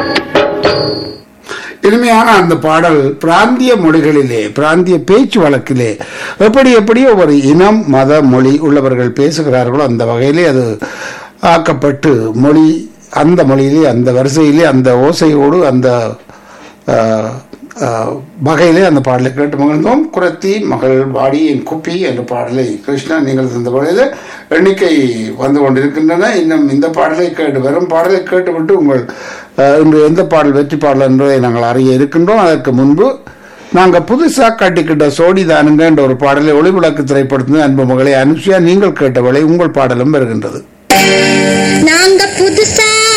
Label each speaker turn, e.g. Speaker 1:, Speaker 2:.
Speaker 1: இனிமையான அந்த பாடல் பிராந்திய மொழிகளிலே பிராந்திய பேச்சு வழக்கிலே எப்படி எப்படி ஒவ்வொரு இனம் மத மொழி உள்ளவர்கள் பேசுகிறார்களோ அந்த வகையிலே அது ஆக்கப்பட்டு மொழி அந்த மொழியிலே அந்த வரிசையிலே அந்த ஓசையோடு அந்த ஆஹ், ஆஹ், வகையிலே அந்த பாடலை கேட்டு மகிழ்ந்தோம் குரத்தி மகள் வாடி என் குப்பி என்ற பாடலை கிருஷ்ணா நீங்கள் தந்த பாடலில் எண்ணிக்கை வந்து கொண்டிருக்கின்றன இன்னும் இந்த பாடலை கேட்டு வெறும் பாடலை கேட்டுவிட்டு உங்கள் ஆஹ், இன்று எந்த பாடல் வெற்றி பாடல் என்பதை நாங்கள் அறிய இருக்கின்றோம் அதற்கு முன்பு நாங்கள் புதுசாக கட்டிக்கிட்ட சோடி தானுங்க என்ற ஒரு பாடலை ஒளிவிளக்கு திரைப்படத்தின் அன்பு மகளை அனுஷியா நீங்கள் கேட்டவளை உங்கள் பாடலும் வருகின்றது
Speaker 2: நாங்க புதுசா